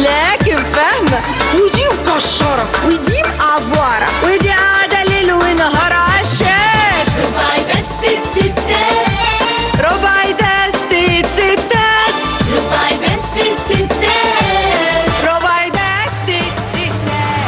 لكن فاهمة ودي مكشرة ودي مقفورة ودي قاعدة ليل ونهار عشان ربع دستة ستات ربع دستة ستات ربع دستة ستات ربع دستة ستات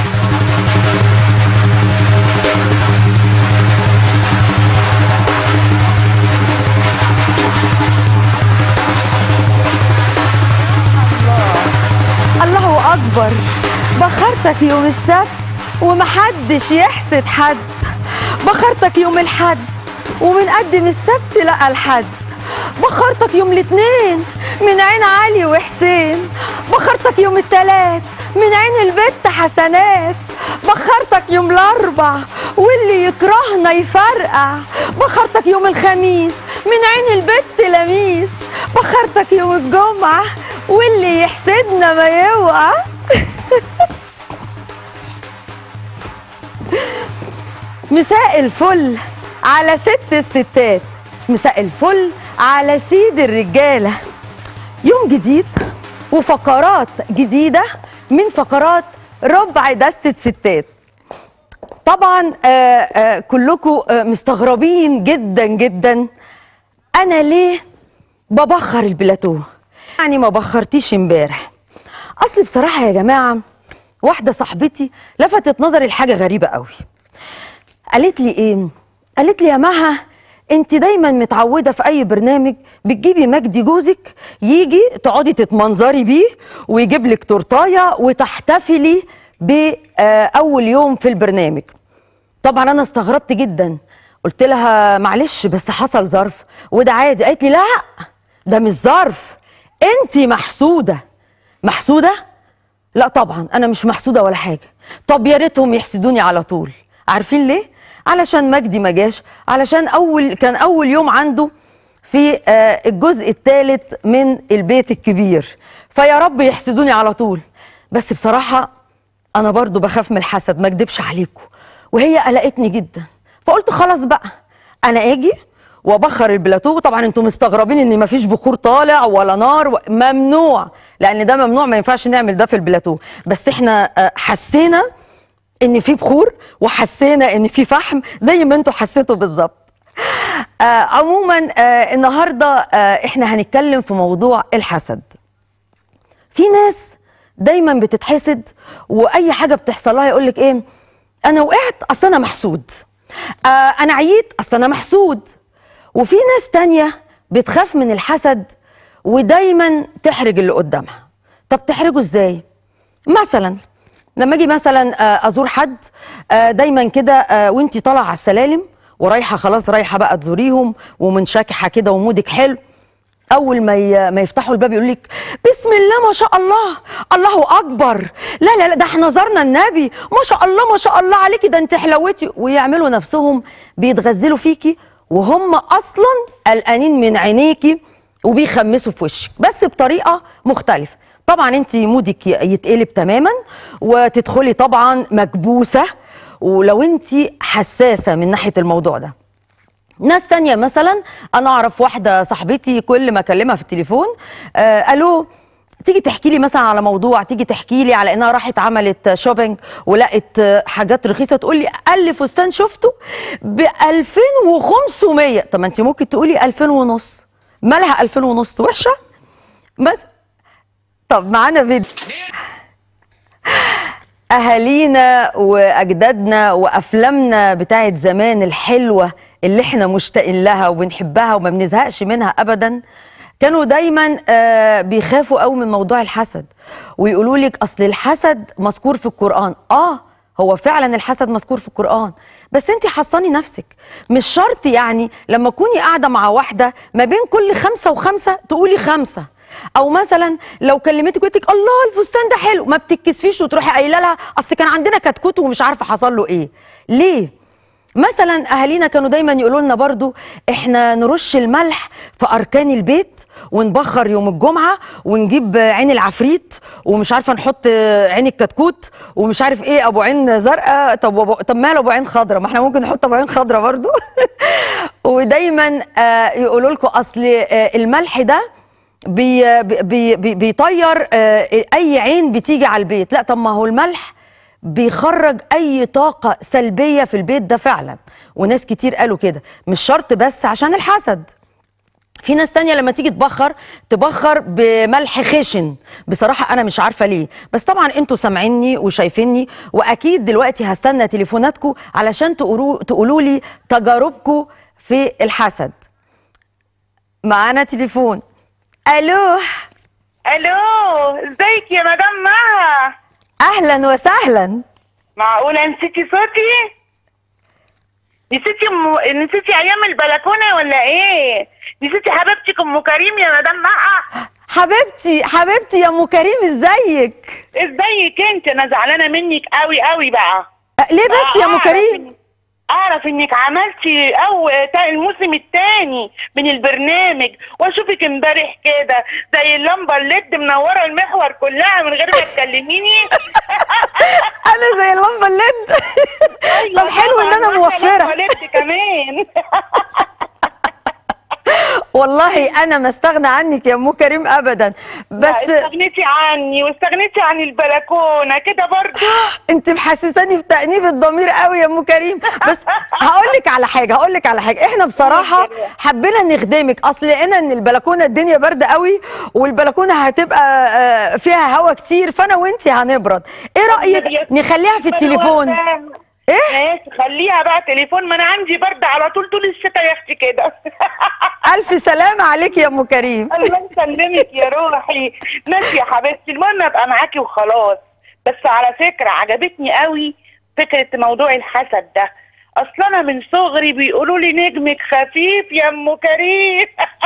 الله أكبر بخرتك يوم السبت ومحدش يحسد حد بخرتك يوم الحد ومنقدم السبت لقى الحد بخرتك يوم الاثنين من عين علي وحسين بخرتك يوم التلات من عين البت حسنات بخرتك يوم الاربع واللي يكرهنا يفرقع بخرتك يوم الخميس من عين البت لميس بخرتك يوم الجمعة واللي يحسدنا ما يوقع مساء الفل على ست الستات مساء الفل على سيد الرجالة يوم جديد وفقرات جديدة من فقرات ربع دستة ستات طبعا آه، آه، كلكم آه، مستغربين جدا جدا انا ليه ببخر البلاتو يعني ما بخرتيش امبارح اصل بصراحه يا جماعه واحده صاحبتي لفتت نظري لحاجه غريبه قوي قالت لي ايه قالت لي يا مها انت دايما متعوده في اي برنامج بتجيبي مجدي جوزك يجي تقعدي تتمنظري بيه ويجيب لك تورتايه وتحتفلي باول يوم في البرنامج طبعا انا استغربت جدا قلت لها معلش بس حصل ظرف وده عادي قالت لي لا ده مش ظرف انت محسوده محسوده لا طبعا انا مش محسوده ولا حاجه طب يا ريتهم يحسدوني على طول عارفين ليه علشان مجدي ما جاش علشان اول كان اول يوم عنده في آه، الجزء الثالث من البيت الكبير فيا رب يحسدوني على طول بس بصراحه انا برضو بخاف من الحسد ما اكدبش عليكم وهي قلقتني جدا فقلت خلاص بقى انا اجي وبخر البلاتو طبعا انتم مستغربين ان مفيش بخور طالع ولا نار و... ممنوع لان ده ممنوع ما ينفعش نعمل ده في البلاتو بس احنا آه، حسينا ان في بخور وحسينا ان في فحم زي ما انتم حسيتوا بالظبط آه عموما آه النهارده آه احنا هنتكلم في موضوع الحسد في ناس دايما بتتحسد واي حاجه بتحصل لها يقول لك ايه انا وقعت اصل انا محسود آه انا عييت اصل انا محسود وفي ناس تانية بتخاف من الحسد ودايما تحرج اللي قدامها طب تحرجه ازاي مثلا لما اجي مثلا آه، ازور حد آه، دايما كده آه، وانتي طالعه على السلالم ورايحه خلاص رايحه بقى تزوريهم ومنشكحه كده ومودك حلو اول ما ي- ما يفتحوا الباب يقول لك بسم الله ما شاء الله الله اكبر لا لا لا ده احنا زرنا النبي ما شاء الله ما شاء الله عليكي ده انت حلوتي ويعملوا نفسهم بيتغزلوا فيكي وهم اصلا قلقانين من عينيكي وبيخمسوا في وشك بس بطريقه مختلفه طبعا انت مودك ي- يتقلب تماما وتدخلي طبعا مكبوسه ولو انت حساسه من ناحيه الموضوع ده ناس تانية مثلا انا اعرف واحده صاحبتي كل ما اكلمها في التليفون آه الو تيجي تحكي لي مثلا على موضوع تيجي تحكي لي على انها راحت عملت شوبينج ولقت آه، حاجات رخيصه تقول لي اقل فستان شفته ب 2500 طب ما انت ممكن تقولي 2000 ونص مالها 2000 ونص وحشه بس طب معانا فيديو اهالينا واجدادنا وافلامنا بتاعت زمان الحلوه اللي احنا مشتاقين لها وبنحبها وما بنزهقش منها ابدا كانوا دايما آه، بيخافوا قوي من موضوع الحسد ويقولوا لك اصل الحسد مذكور في القران اه هو فعلا الحسد مذكور في القرآن بس انت حصاني نفسك مش شرط يعني لما تكوني قاعدة مع واحدة ما بين كل خمسة وخمسة تقولي خمسة او مثلا لو كلمتك قلت لك الله الفستان ده حلو ما بتتكسفيش وتروحي قايله لها اصل كان عندنا كتكوت ومش عارفه حصل له ايه ليه مثلا اهالينا كانوا دايما يقولوا لنا برضو احنا نرش الملح في اركان البيت ونبخر يوم الجمعه ونجيب عين العفريت ومش عارفه نحط عين الكتكوت ومش عارف ايه ابو عين زرقاء طب وابو طب ماله ابو عين خضراء ما احنا ممكن نحط ابو عين خضراء برضو ودايما آه، يقولوا لكم اصل آه، الملح ده بي بي بي بيطير آه، اي عين بتيجي على البيت لا طب ما هو الملح بيخرج اي طاقه سلبيه في البيت ده فعلا وناس كتير قالوا كده مش شرط بس عشان الحسد في ناس تانية لما تيجي تبخر تبخر بملح خشن بصراحة أنا مش عارفة ليه بس طبعا انتوا سامعيني وشايفيني وأكيد دلوقتي هستنى تليفوناتكم علشان تقولوا تقولوا لي تجاربكم في الحسد معانا تليفون ألو الو ازيك يا مدام مها أهلا وسهلا معقوله نسيتي صوتي نسيتي م... نسيتي ايام البلكونه ولا ايه نسيتي حبيبتك ام كريم يا مدام مها حبيبتي حبيبتي يا أم كريم ازيك ازيك انت انا زعلانه منك قوي قوي بقى أه، ليه بس يا أم أعرف كريم إن- اعرف انك عملتي او تا- الموسم الثاني من البرنامج واشوفك امبارح كده زي اللمبه الليد منوره المحور كلها من غير ما تكلميني أنا زي اللمبة الليد طب حلو إن أنا طبعاً، موفرة وأنا ليد كمان والله انا ما استغنى عنك يا ام كريم ابدا بس بس استغنيتي عني واستغنيتي عن البلكونه كده برضو انت محسساني بتانيب الضمير قوي يا ام كريم بس هقول لك على حاجه هقول لك على حاجه احنا بصراحه حبينا نخدمك اصل لقينا ان البلكونه الدنيا برد قوي والبلكونه هتبقى آه، فيها هوا كتير فانا وانت هنبرد ايه رايك نخليها في التليفون ايه ماشي خليها بقى تليفون ما انا عندي برد على طول طول الشتاء يا اختي كده الف سلامه عليك يا ام كريم الله يسلمك يا روحي ماشي يا حبيبتي المهم ابقى معاكي وخلاص بس على فكره عجبتني قوي فكره موضوع الحسد ده اصل انا من صغري بيقولوا لي نجمك خفيف يا ام كريم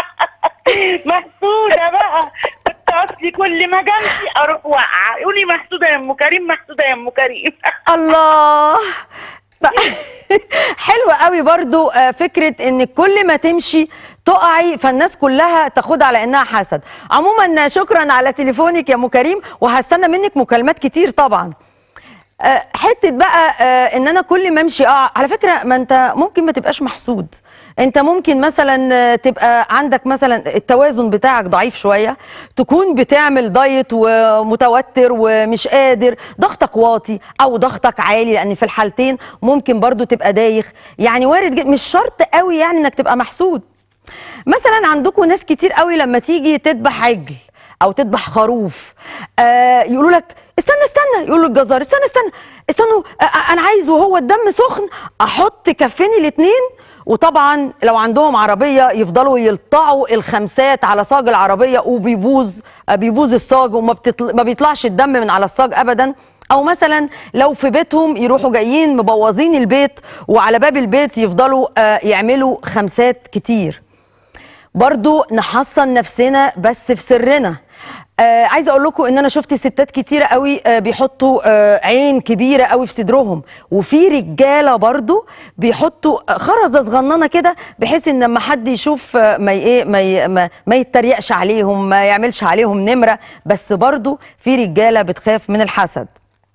محسوده بقى كنت اصلي كل ما جنبي اروح واقعه يقولي محسوده يا ام كريم محسوده يا ام كريم الله ف- حلوة قوي برضو آه، فكرة ان كل ما تمشي تقعي فالناس كلها تاخدها على انها حسد عموما شكرا على تليفونك يا ام كريم وهستنى منك مكالمات كتير طبعا آه، حته بقى آه، ان انا كل ما امشي اه على فكره ما انت ممكن ما تبقاش محسود انت ممكن مثلا آه، تبقى عندك مثلا التوازن بتاعك ضعيف شويه تكون بتعمل دايت ومتوتر ومش قادر ضغطك واطي او ضغطك عالي لان في الحالتين ممكن برضو تبقى دايخ يعني وارد جدا- مش شرط قوي يعني انك تبقى محسود مثلا عندكم ناس كتير قوي لما تيجي تذبح عجل او تذبح خروف آه يقولوا لك استنى استنى يقول له الجزار استنى استنى استنوا آه انا عايز وهو الدم سخن احط كفين الاتنين وطبعا لو عندهم عربيه يفضلوا يلطعوا الخمسات على صاج العربيه وبيبوظ آه بيبوظ الصاج وما بتطل... ما بيطلعش الدم من على الصاج ابدا او مثلا لو في بيتهم يروحوا جايين مبوظين البيت وعلى باب البيت يفضلوا آه يعملوا خمسات كتير برضو نحصن نفسنا بس في سرنا آه عايزه اقول لكم ان انا شفت ستات كتيره قوي آه بيحطوا آه عين كبيره قوي في صدرهم وفي رجاله برضو بيحطوا آه، خرزه صغننه كده بحيث ان لما حد يشوف آه ما ي- ايه ما, ي- ما ما يتريقش عليهم ما يعملش عليهم نمره بس برضو في رجاله بتخاف من الحسد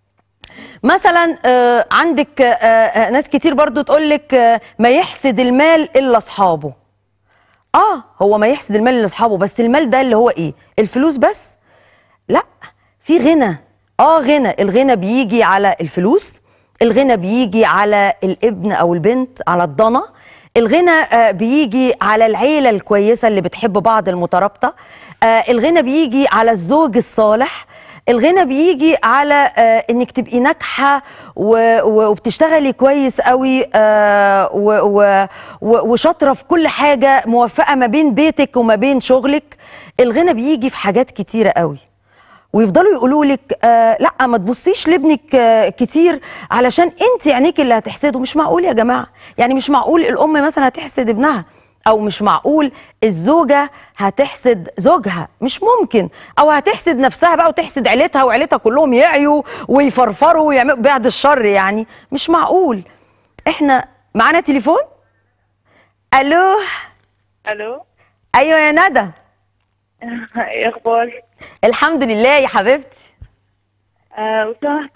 مثلا آه عندك آه آه ناس كتير برضو تقولك آه ما يحسد المال الا اصحابه اه هو ما يحسد المال لاصحابه بس المال ده اللي هو ايه الفلوس بس لا في غنى اه غنى الغنى بيجي على الفلوس الغنى بيجي على الابن او البنت على الضنا الغنى آه بيجي على العيلة الكويسة اللي بتحب بعض المترابطة آه الغنى بيجي على الزوج الصالح الغنى بيجي على آه انك تبقي ناجحه و- و- وبتشتغلي كويس قوي آه و- و- و- وشاطره في كل حاجه موفقه ما بين بيتك وما بين شغلك الغنى بيجي في حاجات كتيره قوي ويفضلوا يقولوا لك آه لا ما تبصيش لابنك آه كتير علشان انت عينيك اللي هتحسده مش معقول يا جماعه يعني مش معقول الام مثلا هتحسد ابنها او مش معقول الزوجه هتحسد زوجها مش ممكن او هتحسد نفسها بقى وتحسد عيلتها وعيلتها كلهم يعيوا ويفرفروا ويعملوا بعد الشر يعني مش معقول احنا معانا تليفون الو الو ايوه يا ندى ايه اخبار الحمد لله يا حبيبتي آه وسمحت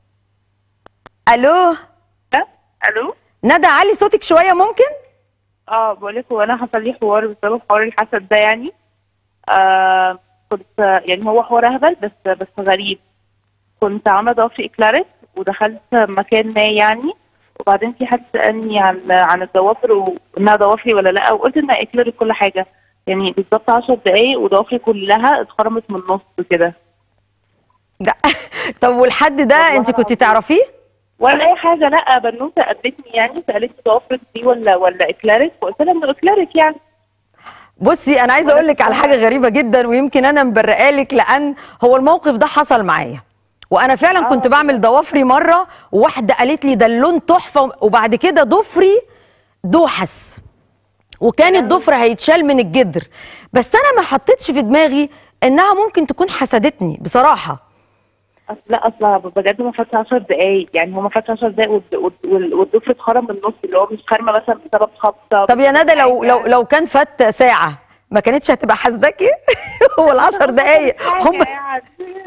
الو الو ندى علي صوتك شويه ممكن اه بقول لك هو انا حصل لي حوار بسبب حوار الحسد ده يعني آه كنت يعني هو حوار اهبل بس بس غريب كنت عامله ضوافري اكلاريك ودخلت مكان ما يعني وبعدين في حد سالني عن عن الضوافر وانها ضوافري ولا لا وقلت انها اكلاريك كل حاجه يعني بالظبط 10 دقايق وضوافري كلها اتخرمت من النص كده ده- طب والحد ده والله انت كنت العظيم. تعرفيه ولا اي حاجه لا بنوته قابلتني يعني سالتني ضوافرك دي ولا ولا اكلاريك وقلت لها انه اكلاريك يعني بصي انا عايزه اقول لك على حاجه غريبه جدا ويمكن انا مبرقالك لان هو الموقف ده حصل معايا وانا فعلا كنت آه. بعمل ضوافري مره وواحده قالت لي ده اللون تحفه وبعد كده ضفري دوحس وكان الضفر هيتشال من الجدر بس انا ما حطيتش في دماغي انها ممكن تكون حسدتني بصراحه أصل لا اصلا بجد ما فاتش 10 دقايق يعني هو ما فاتش 10 دقايق والد- والد- وال- والضفر اتخرم من النص اللي هو مش خرمه مثلا بسبب خبطه طب يا ندى لو حاجة. لو لو كان فات ساعه ما كانتش هتبقى حاسداكي هو العشر دقايق حاجة هم يعني.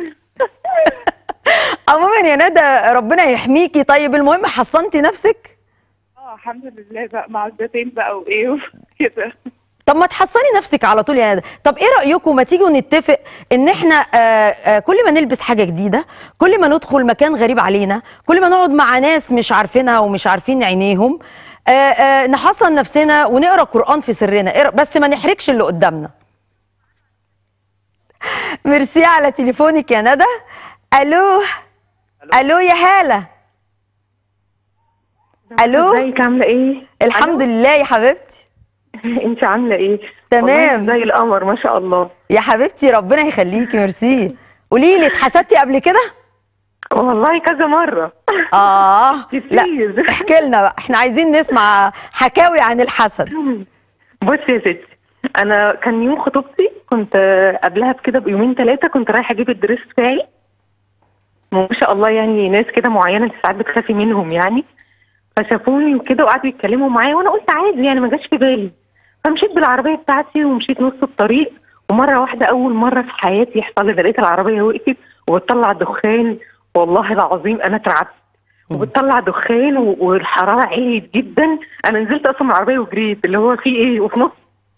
عموما يا ندى ربنا يحميكي طيب المهم حصنتي نفسك اه الحمد لله بقى مع الزيتين بقى وايه كده طب ما تحصني نفسك على طول يا ندى طب ايه رايكم ما تيجوا نتفق ان احنا آه آه كل ما نلبس حاجه جديده كل ما ندخل مكان غريب علينا كل ما نقعد مع ناس مش عارفينها ومش عارفين عينيهم آه آه نحصن نفسنا ونقرا قران في سرنا إيه رأ- بس ما نحرجش اللي قدامنا ميرسي على تليفونك يا ندى الو الو يا هاله الو ازيك عامله ايه الحمد لله يا حبيبتي انت عامله ايه تمام. والله زي القمر ما شاء الله يا حبيبتي ربنا يخليكي ميرسي قولي لي اتحسدتي قبل كده والله كذا مره اه لا كتير. احكي لنا بقى احنا عايزين نسمع حكاوي عن الحسد بصي يا ستي انا كان يوم خطوبتي كنت آه، قبلها بكده بيومين ثلاثه كنت رايحه اجيب الدريس بتاعي ما شاء الله يعني ناس كده معينه انت ساعات بتخافي منهم يعني فشافوني وكده وقعدوا يتكلموا معايا وانا قلت عادي يعني ما جاش في بالي فمشيت بالعربيه بتاعتي ومشيت نص الطريق ومره واحده اول مره في حياتي يحصل لي ده لقيت العربيه وقفت وبتطلع دخان والله العظيم انا اترعبت وبتطلع دخان و- والحراره عليت جدا انا نزلت اصلا من العربيه وجريت اللي هو في ايه وفي نص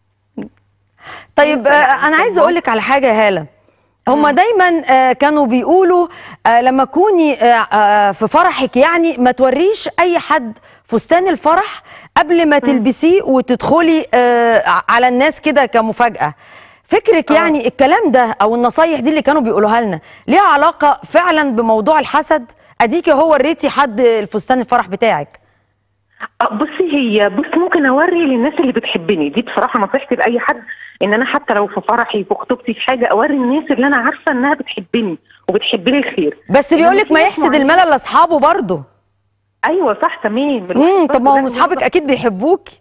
طيب آه انا عايزه اقول لك على حاجه يا هاله هما دايما آه كانوا بيقولوا آه لما تكوني آه آه في فرحك يعني ما توريش اي حد فستان الفرح قبل ما تلبسيه وتدخلي آه على الناس كده كمفاجاه فكرك يعني الكلام ده او النصايح دي اللي كانوا بيقولوها لنا ليها علاقه فعلا بموضوع الحسد اديكي هو وريتي حد الفستان الفرح بتاعك آه، بصي هي بص ممكن اوري للناس اللي بتحبني دي بصراحه نصيحتي لاي حد ان انا حتى لو في فرحي في خطوبتي في حاجه اوري الناس اللي انا عارفه انها بتحبني وبتحب لي الخير بس إنما بيقول لك في ما ناس يحسد معينة- الملل لاصحابه برضه ايوه صح تمام امم طب ما لازم هم اصحابك يوضح- اكيد بيحبوكي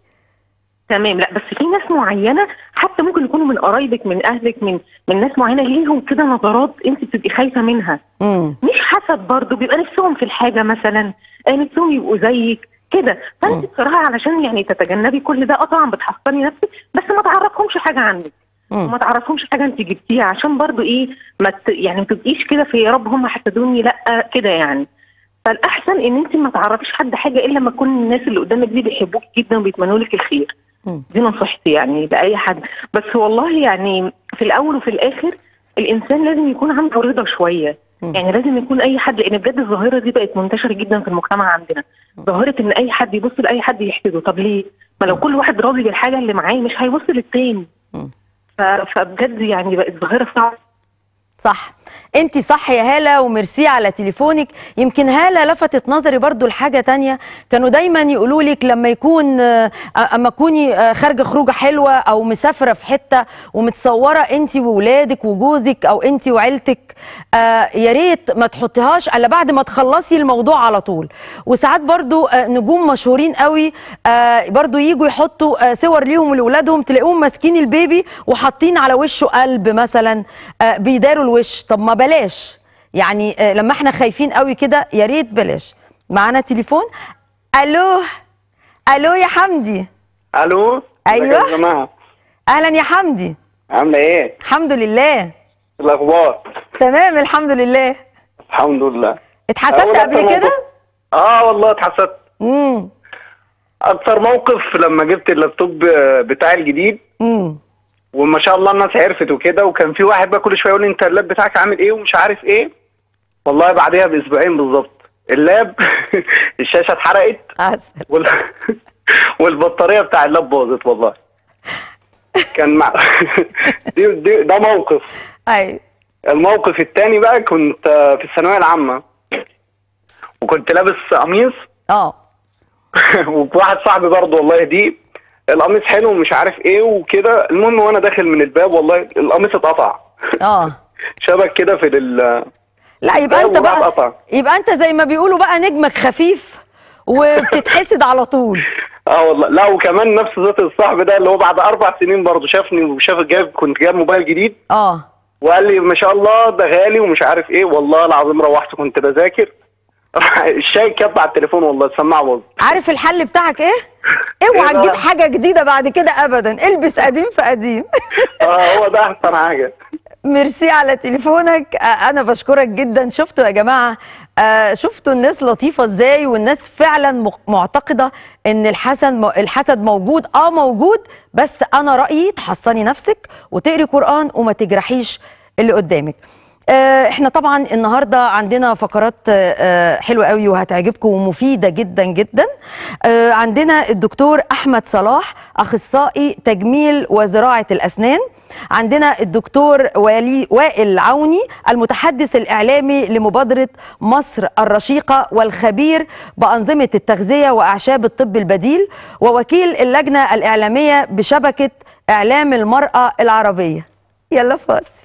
تمام لا بس في ناس معينه حتى ممكن يكونوا من قرايبك من اهلك من من ناس معينه ليهم كده نظرات انت بتبقي خايفه منها امم مش حسد برضه بيبقى نفسهم في الحاجه مثلا آه، نفسهم يبقوا زيك كده فانت بصراحه علشان يعني تتجنبي كل ده اه طبعا بتحصني نفسك بس ما تعرفهمش حاجه عنك مم. وما تعرفهمش حاجه انت جبتيها عشان برضو ايه ما ت... يعني ما تبقيش كده في يا رب هم حسدوني لا كده يعني فالاحسن ان انت ما تعرفيش حد حاجه الا لما تكون الناس اللي قدامك دي بيحبوك جدا وبيتمنوا لك الخير مم. دي نصيحتي يعني لاي حد بس والله يعني في الاول وفي الاخر الانسان لازم يكون عنده رضا شويه مم. يعني لازم يكون اي حد لان بجد الظاهره دي بقت منتشره جدا في المجتمع عندنا ظاهره ان اي حد يبص لاي حد يحسده طب ليه ما لو كل واحد راضي بالحاجه اللي معاه مش هيبص للتاني مم. ف- فبجد يعني بقت ظاهره صعبه صح انت صح يا هالة وميرسي على تليفونك يمكن هالة لفتت نظري برضو لحاجة تانية كانوا دايما يقولوا لك لما يكون آه، اما تكوني آه، خارجة خروجة حلوة او مسافرة في حتة ومتصورة انت وولادك وجوزك او انت وعيلتك آه، يا ريت ما تحطيهاش الا بعد ما تخلصي الموضوع على طول وساعات برضو آه، نجوم مشهورين قوي آه، برضو يجوا يحطوا آه، صور ليهم ولولادهم تلاقيهم ماسكين البيبي وحاطين على وشه قلب مثلا آه، بيداروا الوش طب ما بلاش يعني آه، لما احنا خايفين قوي كده يا ريت بلاش معانا تليفون الو الو يا حمدي الو أيوة. ازيك يا جماعه اهلا يا حمدي عامله ايه الحمد لله الاخبار تمام الحمد لله الحمد لله اتحسدت أول قبل أكتر كده موقف- اه والله اتحسدت امم اكتر موقف لما جبت اللابتوب بتاعي الجديد امم وما شاء الله الناس عرفت وكده وكان في واحد بقى كل شويه يقول لي انت اللاب بتاعك عامل ايه ومش عارف ايه والله بعديها باسبوعين بالظبط اللاب الشاشه اتحرقت عسل وال... والبطاريه بتاع اللاب باظت والله كان مع دي, دي ده موقف ايوه الموقف التاني بقى كنت آه، في الثانويه العامه وكنت لابس قميص اه وواحد صاحبي برضه والله دي القميص حلو ومش عارف ايه وكده المهم وانا داخل من الباب والله القميص اتقطع اه شبك كده في ال لا يبقى انت وراح بقى قطع. يبقى انت زي ما بيقولوا بقى نجمك خفيف وبتتحسد على طول اه والله لا وكمان نفس ذات الصاحب ده اللي هو بعد اربع سنين برضه شافني وشاف جايب كنت جايب موبايل جديد اه وقال لي ما شاء الله ده غالي ومش عارف ايه والله العظيم روحت كنت بذاكر الشاي كب على التليفون والله السماعه باظت عارف الحل بتاعك ايه؟ اوعى إيه بقى؟ تجيب حاجه جديده بعد كده ابدا البس قديم في قديم اه هو ده احسن حاجه ميرسي على تليفونك آه، انا بشكرك جدا شفتوا يا جماعه آه، شفتوا الناس لطيفه ازاي والناس فعلا مق- معتقده ان الحسن الحسد موجود اه موجود بس انا رايي تحصني نفسك وتقري قران وما تجرحيش اللي قدامك آه، احنا طبعا النهارده عندنا فقرات آه، آه، حلوه قوي وهتعجبكم ومفيده جدا جدا آه، عندنا الدكتور احمد صلاح اخصائي تجميل وزراعه الاسنان عندنا الدكتور ولي وائل عوني المتحدث الإعلامي لمبادرة مصر الرشيقة والخبير بأنظمة التغذية وأعشاب الطب البديل ووكيل اللجنة الإعلامية بشبكة إعلام المرأة العربية يلا فاصل